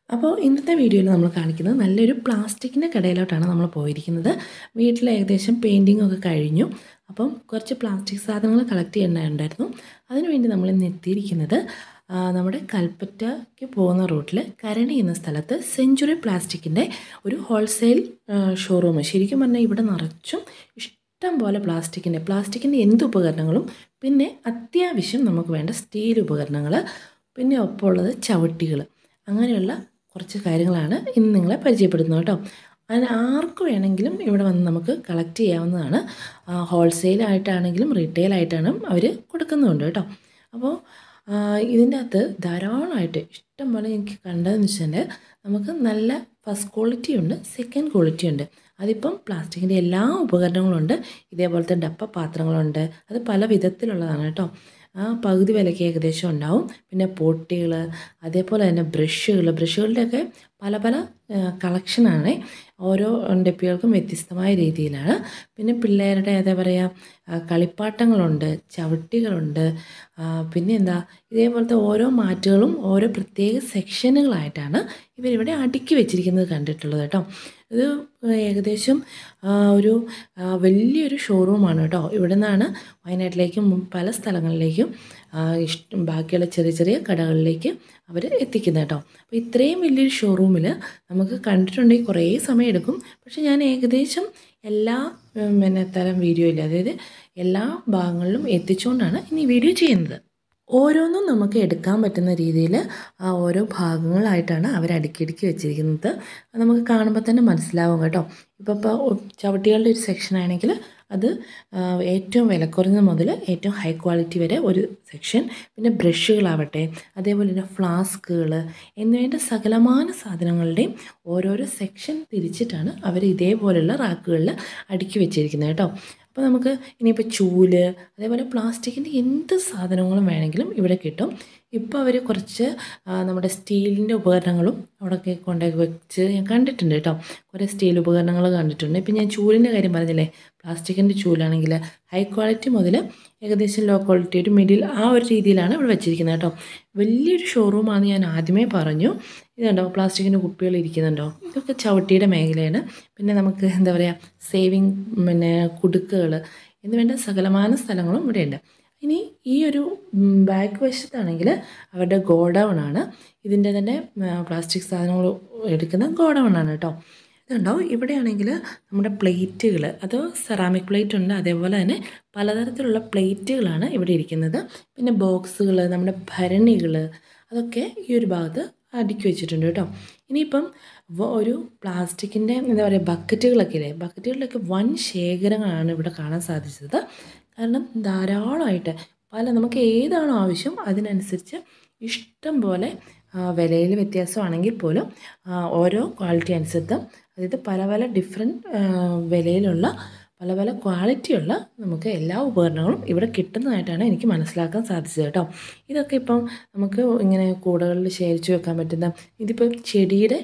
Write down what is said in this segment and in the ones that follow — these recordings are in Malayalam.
അപ്പോൾ ഇന്നത്തെ വീഡിയോയിൽ നമ്മൾ കാണിക്കുന്നത് നല്ലൊരു പ്ലാസ്റ്റിക്കിൻ്റെ കടയിലോട്ടാണ് നമ്മൾ പോയിരിക്കുന്നത് വീട്ടിൽ ഏകദേശം പെയിൻറ്റിംഗ് ഒക്കെ കഴിഞ്ഞു അപ്പം കുറച്ച് പ്ലാസ്റ്റിക് സാധനങ്ങൾ കളക്ട് ചെയ്യേണ്ടതുണ്ടായിരുന്നു അതിനുവേണ്ടി നമ്മൾ ഇന്ന് എത്തിയിരിക്കുന്നത് ആ, നമ്മുടെ കൽപ്പറ്റയ്ക്ക് പോകുന്ന റൂട്ടിൽ കരണി എന്ന സ്ഥലത്ത് സെഞ്ചുറി പ്ലാസ്റ്റിക്കിൻ്റെ ഒരു ഹോൾസെയിൽ ഷോറൂം ശരിക്കും പറഞ്ഞാൽ ഇവിടെ നിറച്ചും ഇഷ്ടം പോലെ പ്ലാസ്റ്റിക്കിൻ്റെ പ്ലാസ്റ്റിക്കിൻ്റെ എന്ത് ഉപകരണങ്ങളും പിന്നെ അത്യാവശ്യം നമുക്ക് വേണ്ട സ്റ്റീൽ ഉപകരണങ്ങൾ പിന്നെ ഒപ്പമുള്ളത് ചവിട്ടികൾ അങ്ങനെയുള്ള കുറച്ച് കാര്യങ്ങളാണ് ഇന്ന് നിങ്ങളെ പരിചയപ്പെടുത്തുന്നത് കേട്ടോ അതിന് ആർക്ക് വേണമെങ്കിലും ഇവിടെ വന്ന് നമുക്ക് കളക്ട് ചെയ്യാവുന്നതാണ് ഹോൾസെയിൽ ആയിട്ടാണെങ്കിലും റീറ്റെയിൽ ആയിട്ടാണ് അവർ കൊടുക്കുന്നുണ്ട് കേട്ടോ അപ്പോൾ ഇതിൻ്റെ അകത്ത് ധാരാളമായിട്ട് ഇഷ്ടം പോലെ എനിക്ക് കണ്ടതെന്ന് വെച്ചാൽ നമുക്ക് നല്ല ഫസ്റ്റ് ക്വാളിറ്റി ഉണ്ട് സെക്കൻഡ് ക്വാളിറ്റി ഉണ്ട് അതിപ്പം പ്ലാസ്റ്റിക്കിൻ്റെ എല്ലാ ഉപകരണങ്ങളും ഉണ്ട് ഇതേപോലത്തെ ഡപ്പ പാത്രങ്ങളുണ്ട് അത് പല വിധത്തിലുള്ളതാണ് കേട്ടോ ആ പകുതി വിലയ്ക്ക് ഏകദേശം ഉണ്ടാവും പിന്നെ പൊട്ടികൾ അതേപോലെ തന്നെ ബ്രഷുകൾ ബ്രഷുകളുടെയൊക്കെ പല പല കളക്ഷനാണ് ഓരോ ഡപ്പികൾക്കും വ്യത്യസ്തമായ രീതിയിലാണ് പിന്നെ പിള്ളേരുടെ എന്താ പറയുക കളിപ്പാട്ടങ്ങളുണ്ട് ചവിട്ടികളുണ്ട് ആ, പിന്നെ എന്താ ഇതേപോലത്തെ ഓരോ മാറ്റുകളും ഓരോ പ്രത്യേക സെക്ഷനുകളായിട്ടാണ് ഇവരിവിടെ അടുക്കി വെച്ചിരിക്കുന്നത് കണ്ടിട്ടുള്ളത് കേട്ടോ ഇത് ഏകദേശം ആ, ഒരു ആ, വലിയൊരു ഷോറൂമാണ് കേട്ടോ ഇവിടെ നിന്നാണ് വയനാട്ടിലേക്കും പല സ്ഥലങ്ങളിലേക്കും ആ, ഇഷ്ടം ബാക്കിയുള്ള ചെറിയ ചെറിയ കടകളിലേക്ക് അവർ എത്തിക്കുന്നത് കേട്ടോ അപ്പോൾ ഇത്രയും വലിയൊരു ഷോറൂമിൽ നമുക്ക് കണ്ടിട്ടുണ്ടെങ്കിൽ കുറേ സമയം എടുക്കും പക്ഷേ ഞാൻ ഏകദേശം എല്ലാ ഉം, പിന്നെ തരം വീഡിയോയിൽ അതായത് എല്ലാ ഭാഗങ്ങളിലും എത്തിച്ചുകൊണ്ടാണ് ഇനി വീഡിയോ ചെയ്യുന്നത് ഓരോന്നും നമുക്ക് എടുക്കാൻ പറ്റുന്ന രീതിയിൽ ആ ഓരോ ഭാഗങ്ങളായിട്ടാണ് അവർ അടുക്കിയടുക്കി വെച്ചിരിക്കുന്നത് അത് നമുക്ക് കാണുമ്പോൾ തന്നെ മനസ്സിലാവും കേട്ടോ ഇപ്പോൾ ഇപ്പോൾ ചവിട്ടികളുടെ ഒരു സെക്ഷൻ ആണെങ്കിൽ അത് ആ, ഏറ്റവും വിലക്കുറഞ്ഞത് മുതൽ ഏറ്റവും ഹൈ ക്വാളിറ്റി വരെ ഒരു സെക്ഷൻ പിന്നെ ബ്രഷുകളാവട്ടെ അതേപോലെ തന്നെ ഫ്ലാസ്കുകൾ എന്നിവയുടെ സകലമാന സാധനങ്ങളുടെയും ഓരോരോ സെക്ഷൻ തിരിച്ചിട്ടാണ് അവർ ഇതേപോലെയുള്ള റാക്കുകളിൽ അടുക്കി വെച്ചിരിക്കുന്നത് കേട്ടോ അപ്പോൾ നമുക്ക് ഇനിയിപ്പോൾ ചൂല് അതേപോലെ പ്ലാസ്റ്റിക്കിൻ്റെ എന്ത് സാധനങ്ങളും വേണമെങ്കിലും ഇവിടെ കിട്ടും ഇപ്പോൾ അവർ കുറച്ച് ആ, നമ്മുടെ സ്റ്റീലിൻ്റെ ഉപകരണങ്ങളും അവിടെയൊക്കെ കൊണ്ടുപോയി വെച്ച് ഞാൻ കണ്ടിട്ടുണ്ട് കേട്ടോ കുറേ സ്റ്റീൽ ഉപകരണങ്ങൾ കണ്ടിട്ടുണ്ട് ഇപ്പം ഞാൻ ചൂലിൻ്റെ കാര്യം പറഞ്ഞില്ലേ പ്ലാസ്റ്റിക്കിൻ്റെ ചൂലാണെങ്കിൽ ഹൈ ക്വാളിറ്റി മുതൽ ഏകദേശം ലോ ക്വാളിറ്റി ഒരു മിഡിൽ ആ ഒരു രീതിയിലാണ് ഇവിടെ വെച്ചിരിക്കുന്നത് കേട്ടോ വലിയൊരു ഷോറൂമാണെന്ന് ഞാൻ ആദ്യമേ പറഞ്ഞു ഇതുണ്ടോ പ്ലാസ്റ്റിക്കിൻ്റെ കുപ്പികൾ ഇരിക്കുന്നുണ്ടോ ഇതൊക്കെ ചവിട്ടിയുടെ മേഖലയാണ് പിന്നെ നമുക്ക് എന്താ പറയുക സേവിങ് പിന്നെ കുടുക്കുകൾ എന്ന് വേണ്ട സകലമാന സ്ഥലങ്ങളും ഇവിടെയുണ്ട് ഇനി ഈ ഒരു ബാക്ക് വശത്താണെങ്കിൽ അവരുടെ ഗോഡൗൺ ആണ് ഇതിൻ്റെ തന്നെ പ്ലാസ്റ്റിക് സാധനങ്ങൾ എടുക്കുന്ന ഗോഡൗൺ ആണ് കേട്ടോ ഇതുണ്ടോ ഇവിടെയാണെങ്കിൽ നമ്മുടെ പ്ലേറ്റുകൾ അത് സെറാമിക് പ്ലേറ്റ് ഉണ്ട് അതേപോലെ തന്നെ പലതരത്തിലുള്ള പ്ലേറ്റുകളാണ് ഇവിടെ ഇരിക്കുന്നത് പിന്നെ ബോക്സുകൾ നമ്മുടെ ഭരണികൾ അതൊക്കെ ഈ ഒരു ഭാഗത്ത് അടുക്കി വെച്ചിട്ടുണ്ട് കേട്ടോ ഇനിയിപ്പം വ- ഒരു പ്ലാസ്റ്റിക്കിൻ്റെ എന്താ പറയുക ബക്കറ്റുകളൊക്കെ ഇല്ലേ ബക്കറ്റുകളിലൊക്കെ വൻ ശേഖരങ്ങളാണ് ഇവിടെ കാണാൻ സാധിച്ചത് കാരണം ധാരാളമായിട്ട് പല നമുക്ക് ഏതാണോ ആവശ്യം അതിനനുസരിച്ച് ഇഷ്ടം പോലെ വിലയിൽ വ്യത്യാസമാണെങ്കിൽ പോലും ആ, ഓരോ ക്വാളിറ്റി അനുസരിച്ച് അതായത് പല പല ഡിഫറെൻറ്റ് വിലയിലുള്ള പല പല ക്വാളിറ്റിയുള്ള നമുക്ക് എല്ലാ ഉപകരണങ്ങളും ഇവിടെ കിട്ടുന്നതായിട്ടാണ് എനിക്ക് മനസ്സിലാക്കാൻ സാധിച്ചത് കേട്ടോ ഇതൊക്കെ ഇപ്പം നമുക്ക് ഇങ്ങനെ കൂടകളിൽ ശേഖരിച്ച് വെക്കാൻ പറ്റുന്ന ഇതിപ്പോൾ ചെടിയുടെ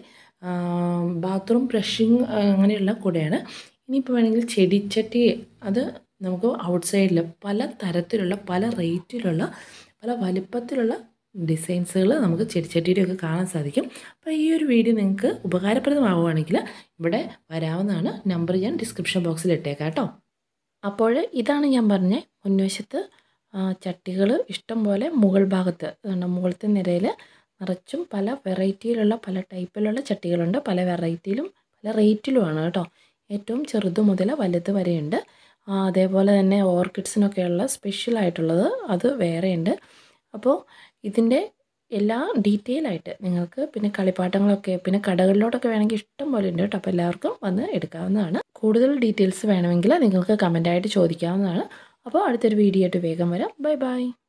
ബാത്റൂം ബ്രഷിങ് അങ്ങനെയുള്ള കൂടെയാണ് ഇനിയിപ്പോൾ വേണമെങ്കിൽ ചെടിച്ചട്ടി അത് നമുക്ക് ഔട്ട് സൈഡിൽ പല തരത്തിലുള്ള പല റേറ്റിലുള്ള പല വലിപ്പത്തിലുള്ള ഡിസൈൻസുകൾ നമുക്ക് ചെടിച്ചട്ടിയുടെയൊക്കെ കാണാൻ സാധിക്കും അപ്പോൾ ഈ ഒരു വീഡിയോ നിങ്ങൾക്ക് ഉപകാരപ്രദമാവുകയാണെങ്കിൽ ഇവിടെ വരാവുന്നതാണ് നമ്പർ ഞാൻ ഡിസ്ക്രിപ്ഷൻ ബോക്സിൽ ഇട്ടേക്കാം കേട്ടോ അപ്പോൾ ഇതാണ് ഞാൻ പറഞ്ഞ മുൻവശത്ത് ചട്ടികൾ ഇഷ്ടം പോലെ മുകൾ ഭാഗത്ത് അതുകൊണ്ട് മുകളിലത്തെ നിരയിൽ നിറച്ചും പല വെറൈറ്റിയിലുള്ള പല ടൈപ്പിലുള്ള ചട്ടികളുണ്ട് പല വെറൈറ്റിയിലും പല റേറ്റിലുമാണ് കേട്ടോ ഏറ്റവും ചെറുത് മുതൽ വലുത് വരെയുണ്ട് ആ, അതേപോലെ തന്നെ ഓർക്കിഡ്സിനൊക്കെയുള്ള സ്പെഷ്യൽ ആയിട്ടുള്ളത് അത് വേറെയുണ്ട് അപ്പോൾ ഇതിൻ്റെ എല്ലാ ഡീറ്റെയിൽ ആയിട്ട് നിങ്ങൾക്ക് പിന്നെ കളിപ്പാട്ടങ്ങളൊക്കെ പിന്നെ കടകളിലോട്ടൊക്കെ വേണമെങ്കിൽ ഇഷ്ടം പോലെ ഉണ്ട് കേട്ടോ അപ്പോൾ എല്ലാവർക്കും വന്ന് എടുക്കാവുന്നതാണ് കൂടുതൽ ഡീറ്റെയിൽസ് വേണമെങ്കിൽ നിങ്ങൾക്ക് കമൻ്റായിട്ട് ചോദിക്കാവുന്നതാണ് അപ്പോൾ അടുത്തൊരു വീഡിയോ ആയിട്ട് വേഗം വരാം ബൈ ബൈ